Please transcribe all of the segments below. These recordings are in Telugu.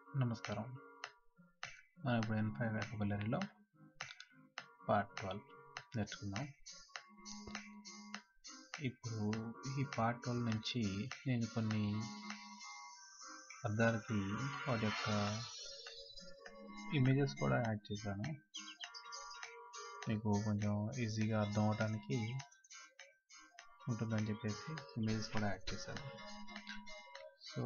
నమస్కారం మనం ఇప్పుడు ఎన్ ఫైవ్ వ్యాకబులరీలో పార్ట్ ట్వెల్వ్ నేర్చుకుందాం ఇప్పుడు ఈ పార్ట్ ట్వెల్వ్ నుంచి నేను కొన్ని అర్థాలకి వాటి యొక్క ఇమేజెస్ కూడా యాడ్ చేశాను మీకు కొంచెం ఈజీగా అర్థం అవడానికి ఉంటుందని చెప్పేసి ఇమేజెస్ కూడా యాడ్ చేశాను సో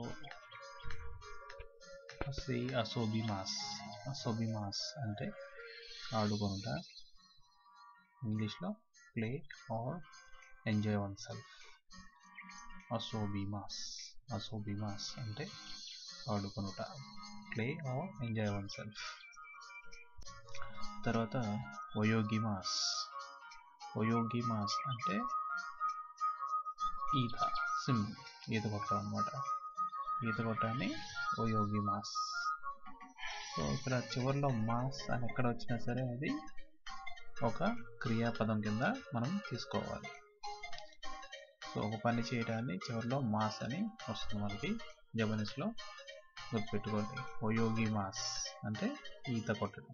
సి అసోబిమాస్ అసోబిమాస్ అంటే ఆడుకొనుట ఇంగ్లీష్లో play or enjoy one self అసోబిమాస్ అసోబిమాస్ అంటే ఆడుకొనుట play or enjoy one self తర్వాత ఒయోగిమాస్ ఒయోగిమాస్ అంటే ఈత స్విమ్ ఈత కొట్టడం అనమాట ఈత కొట్టాన్ని ఓయోగి మాస్ సో ఇక్కడ చివరిలో మాస్ అని ఎక్కడ వచ్చినా సరే అది ఒక క్రియాపదం కింద మనం తీసుకోవాలి సో ఒక పని చేయడాన్ని చివరిలో మాస్ అని వస్తుంది మనకి జపనీస్లో గుర్తుపెట్టుకోండి ఓయోగి మాస్ అంటే ఈత కొట్టడం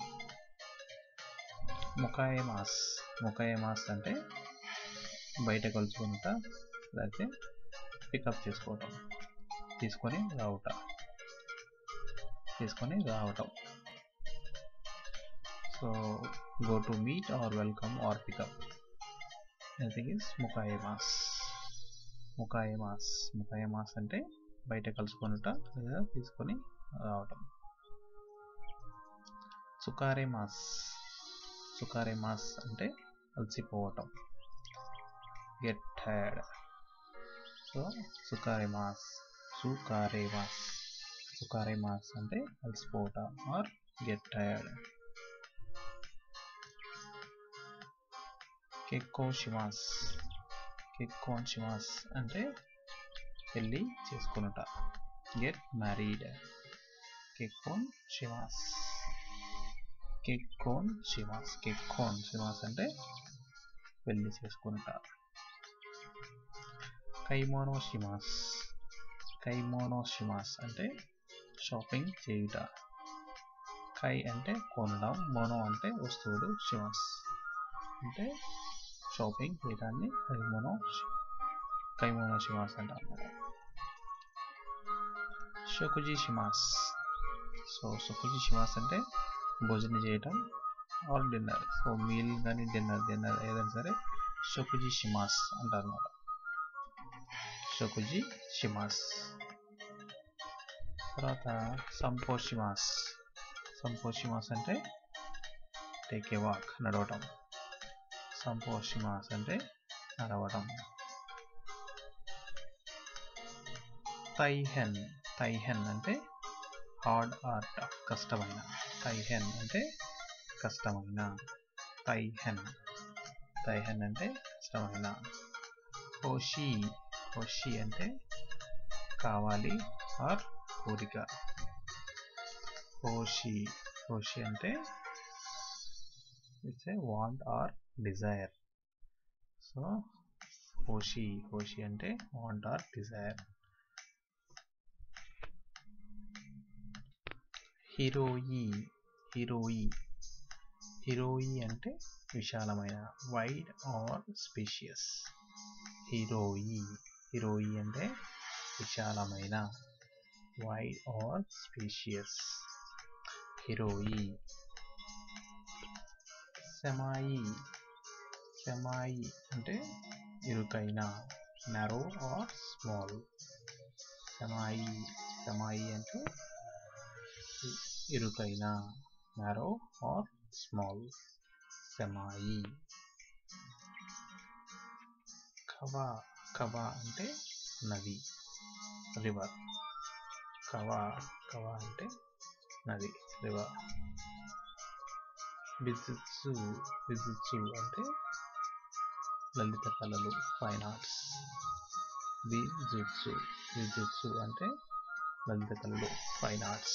ముకాయే మాస్ ముకాయే మాస్ అంటే బయట కలుసుకుంటా లేకపోతే పికప్ చేసుకోవటం తీసుకొని రావట తీసుకొని రావటం so go to meet or welcome or pickup anything is ముకాయమాస్ ముకాయమాస్ ముకాయమాస్ అంటే బయట కలుసుకొనుట లేదా తీసుకొని రావటం సుకారే మాస్ సుకారే మాస్ అంటే అలసిపోవటం గెట్ టైర్డ్ సో సుకారే మాస్ సుకారే మాస్ సుకారే మాస్ అంటే అలసిపోవట ఆర్ గెట్ టైర్డ్ కెక్కో షిమాస్ కెక్కో షిమాస్ అంటే పెళ్ళి చేసుకునుట గెట్ మ్యారీడ్ కెక్కోన్ షిమాస్ కెక్కోన్ షిమాస్ కెక్కోన్ షిమాస్ అంటే పెళ్ళి చేసుకునుట కైమోనోషిమాస్ కైమోనోషిమాస్ అంటే షాపింగ్ చేయుట కై అంటే కొనడం మోనో అంటే వస్తువులు షిమాస్ అంటే షాపింగ్ చేయడాన్ని కైమోనో కైమోనో షిమాస్ అంటారు షకుజీ షిమాస్ సో షకుజీ షిమాస్ అంటే భోజనం చేయటం ఆర్ డిన్నర్ సో మీల్ కానీ డిన్నర్ డిన్నర్ ఏదైనా సరే షకుజీ షిమాస్ అంటారు అన్నమాట షకుజి షిమాస్ తర్వాత సంపోషిమాస్ సంపోషిమాస్ అంటే టేక్ ఏ వాక్ నడవటం సంపోషిమాస్ అంటే నడవటం తైహెన్ తైహెన్ అంటే హార్డ్ ఆర్ట్ కష్టమైన తైహెన్ అంటే కష్టమైన తైహెన్ తైహెన్ అంటే కష్టమైన హోషి హోషి అంటే కావాలి ఆర్ కోరిక హోషి హోషి అంటే it's a want or desire so హోషి హోషి అంటే వాంట్ ఆర్ డిజైర్ హీరోయి హీరోయి హీరోయి అంటే విశాలమైన వైడ్ ఆర్ స్పేషియస్ హీరోయి హీరోయి అంటే విశాలమైన వైడ్ ఆర్ స్పేషియస్ హీరోయి సెమాయి సెమాయి అంటే ఇరుకైన నరో ఆర్ స్మాల్ సెమాయి సెమాయి అంటే ఇరుకైన నరో ఆర్ స్మాల్ సెమాయి కవా కవా అంటే నది రివర్ కవా కవా అంటే నది రివర్ బిజుత్సు బిజుత్సు అంటే లలిత కళలు ఫైన్ ఆర్ట్స్ బిజుత్సు బిజుత్సు అంటే లలిత కళలు ఫైన్ ఆర్ట్స్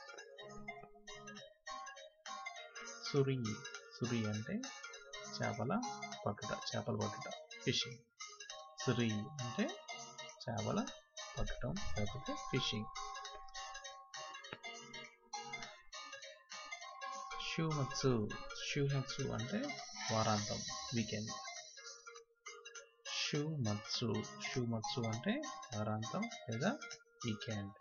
సురి సురి అంటే చేపల పట్టుట చేపలు పట్టుట ఫిషింగ్ సురి అంటే చేపల పట్టడం లేకపోతే ఫిషింగ్ షూమత్సు షూమత్సు అంటే వారాంతం వీకెండ్ షూమత్సు షూమత్సు అంటే వారాంతం లేదా వీకెండ్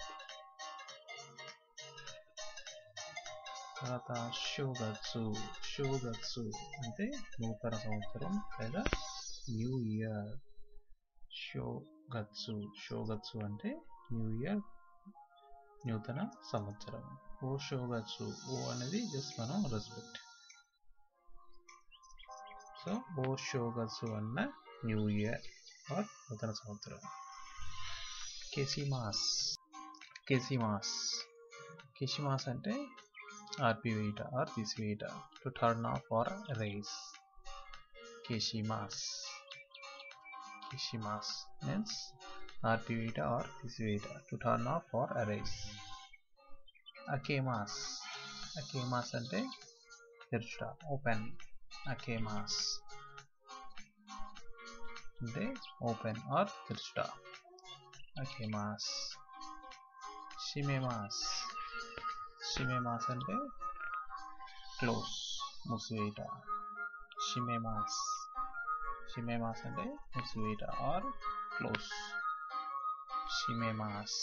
తర్వాత షోగత్సు షోగత్సు అంటే నూతన సంవత్సరం లేదా న్యూ ఇయర్ షోగత్సు షోగత్సు అంటే న్యూ ఇయర్ నూతన సంవత్సరం ఓ షోగత్సు ఓ అనేది జస్ట్ మనం రెస్పెక్ట్ సో ఓ షోగత్సు అన్న న్యూ ఇయర్ ఆర్ నూతన సంవత్సరం కెసిమాస్ కెసిమాస్ కెసిమాస్ అంటే ఆర్పివేయట ఆర్ తీసివేయట to turn off or rise కెసిమాస్ కెసిమాస్ మీన్స్ ఆర్పివేయట ఆర్ తీసివేయట to turn off or arise అకేమాస్ అకేమాస్ అంటే తెరుచుట ఓపెన్ అకేమాస్ అంటే ఓపెన్ ఆర్ తెరుచుట అకేమాస్ షిమేమాస్ షిమేమాస్ అంటే క్లోజ్ మూసివేయట షిమేమాస్ షిమేమాస్ అంటే మూసివేయట ఆర్ క్లోజ్ షిమేమాస్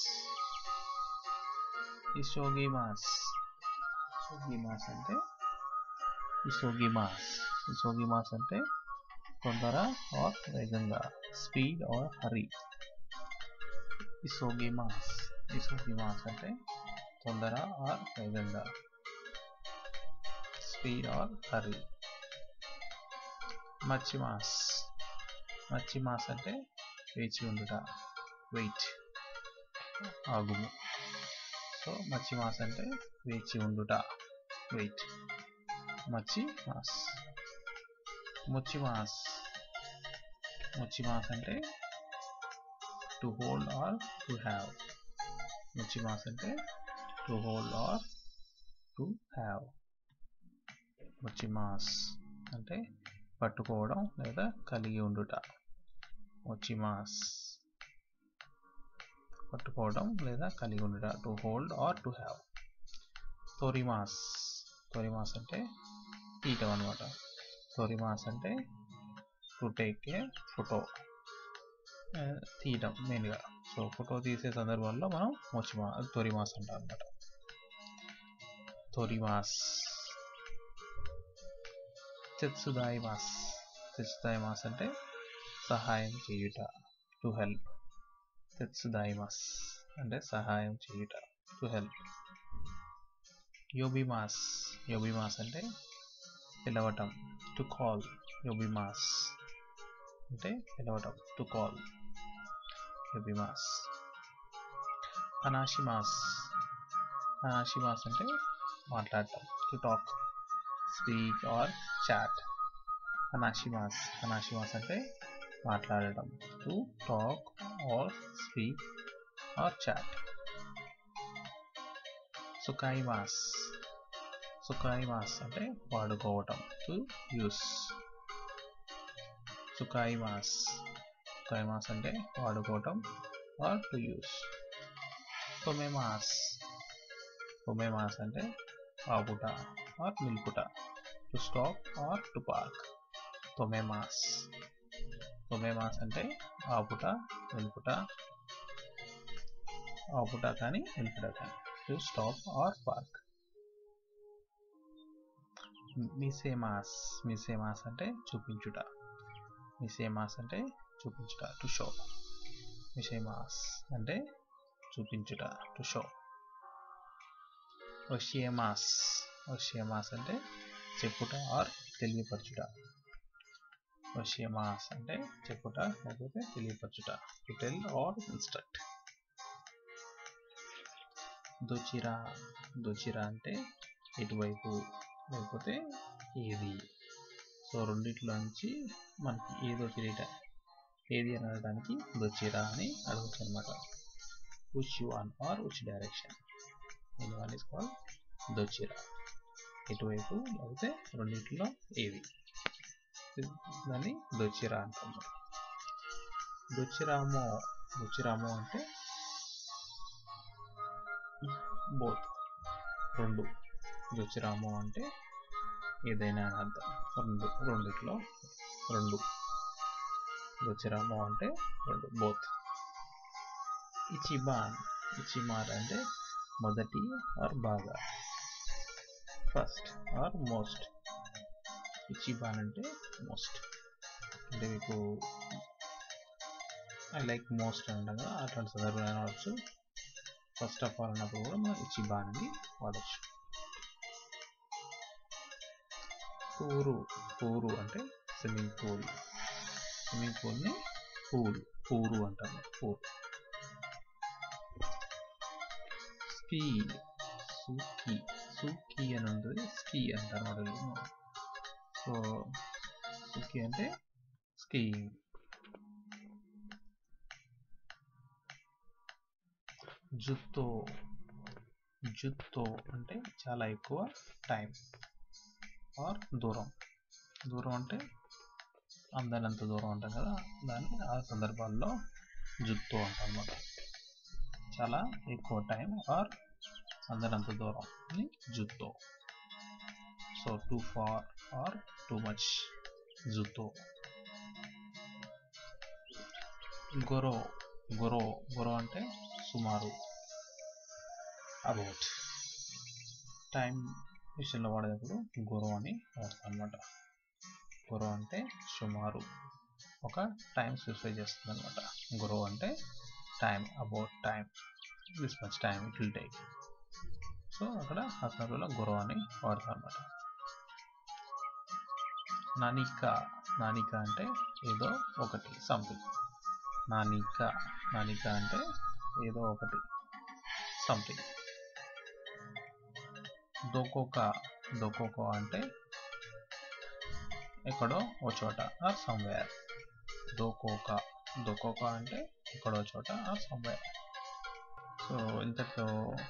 ఇసోగిమాస్ ఇసోగిమాస్ అంటే ఇసోగిమాస్ ఇసోగిమాస్ అంటే తొందర ఆర్ వేగంగా స్పీడ్ ఆర్ హరీ ఇసోగిమాస్ ఇసోగిమాస్ అంటే తొందర ఆర్ వేగంగా స్పీడ్ ఆర్ హరీ మచ్చిమాస్ మచ్చిమాస్ అంటే వేచి ఉండుట వెయిట్ ఆగుము సో మచ్చి మాస్ అంటే వేచి ఉండుట వెయిట్ మచ్చి మాస్ ముచ్చి మాస్ ముచ్చి మాస్ అంటే to hold or to have ముచ్చి మాస్ అంటే to hold or to have ముచ్చి మాస్ అంటే పట్టుకోవడం లేదా కలిగి ఉండుట ముచ్చి మాస్ పట్టుకోవడం లేదా కలిగి ఉండట to hold or to have తోరిమాస్ తోరిమాస్ అంటే తీయటం అనమాట తోరిమాస్ అంటే టు టేక్ ఏ ఫోటో తీయటం మెయిన్గా సో ఫోటో తీసే సందర్భంలో మనం మొచ్చిమా తోరిమాస్ అంటాం అనమాట తోరిమాస్ తెత్సుదాయి మాస్ తెత్సుదాయి మాస్ అంటే సహాయం చేయుట టు హెల్ప్ తెత్సుదాయిమాస్ అంటే సహాయం చేయుట టు హెల్ప్ యోబిమాస్ యోబిమాస్ అంటే పిలవటం టు కాల్ యోబిమాస్ అంటే పిలవటం టు కాల్ యోబిమాస్ అనాషిమాస్ అనాషిమాస్ అంటే మాట్లాడటం to talk speak or chat అనాషిమాస్ అనాషిమాస్ అంటే మాట్లాడటం to talk or speak or chat సుకాయి మాస్ సుకాయి మాస్ అంటే వాడుకోవటం టు యూస్ సుకాయి మాస్ సుకాయి మాస్ అంటే వాడుకోవటం ఆర్ టు యూస్ తొమ్మే మాస్ తొమ్మే మాస్ అంటే ఆపుట ఆర్ నిలుపుట to stop or to park తొమ్మే మాస్ తొమ్మే మాస్ అంటే ఆపుట నిలుపుట ఆపుట కానీ నిలుపుట కానీ టు స్టాప్ ఆర్ పార్క్ మిసేమాస్ మిసేమాస్ అంటే చూపించుట మిసేమాస్ అంటే చూపించుట టు షో మిసేమాస్ అంటే చూపించుట టు షో ఒషియమాస్ ఒషియమాస్ అంటే చెప్పుట ఆర్ తెలియపరచుట ఒషియమాస్ అంటే చెప్పుట లేకపోతే తెలియపరచుట టు టెల్ ఆర్ ఇన్స్ట్రక్ట్ దొచిరా దొచిరా అంటే ఎటువైపు లేకపోతే ఏది సో రెండిట్లోంచి మనకి ఏదో తెలియట ఏది అని అనడానికి దొచిరా అని అడగచ్చు అనమాట which one or which direction ఇది వన్ ఇస్ కాల్ దొచిరా ఎటువైపు లేకపోతే రెండింటిలో ఏది దాన్ని దొచిరా అంటాము దొచిరామో దొచిరామో అంటే బోత్ రెండు దొచిరామో అంటే ఏదైనా అని అర్థం రెండు రెండిట్లో రెండు రుచిరామో అంటే రెండు బోత్ ఇచిబాన్ ఇచిమార్ అంటే మొదటి ఆర్ బాగా ఫస్ట్ ఆర్ మోస్ట్ ఇచిబాన్ అంటే మోస్ట్ అంటే మీకు ఐ లైక్ మోస్ట్ అంటాం కదా అట్లాంటి సందర్భాలు వాడచ్చు ఫస్ట్ ఆఫ్ ఆల్ అన్నప్పుడు కూడా మనం ఇచిబాన్ అని వాడచ్చు పూరు పూరు అంటే స్విమ్మింగ్ పూల్ స్విమ్మింగ్ పూల్ని పూల్ పూరు అంటారు పూల్ స్కీ సూకి సూకి అని ఉంటుంది స్కీ అంటారు వాళ్ళు సో సూకి అంటే స్కీయింగ్ జుత్తో జుత్తో అంటే చాలా ఎక్కువ టైం ఆర్ దూరం దూరం అంటే అందరినంత దూరం అంటాం కదా దాన్ని ఆ సందర్భాల్లో జుత్తో అంటాం అన్నమాట చాలా ఎక్కువ టైం ఆర్ అందరంత దూరం అని జుత్తో so too far or too much జుత్తో గొరో గొరో గొరో అంటే సుమారు అబౌట్ టైం విషయంలో వాడేటప్పుడు గురో అని వాడతాం అనమాట గురో అంటే సుమారు ఒక టైం స్పెసిఫై చేస్తుంది అనమాట గురో అంటే time about time this much time it will take so అక్కడ ఆ సందర్భంలో గురో అని వాడతాం అనమాట నానిక నానిక అంటే ఏదో ఒకటి సంథింగ్ నానిక నానిక అంటే ఏదో ఒకటి సంథింగ్ దొకోక దొకోక అంటే ఎక్కడో ఓ చోట ఆర్ సమ్వేర్ దోకోక దోకోక అంటే ఎక్కడో చోట ఆర్ సమ్వేర్ సో ఇంతటితో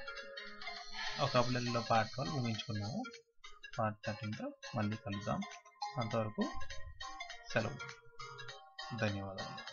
ఒక పార్ట్ వాళ్ళు ముగించుకున్నాము పార్ట్ థర్టీన్తో మళ్ళీ కలుద్దాం అంతవరకు సెలవు ధన్యవాదాలు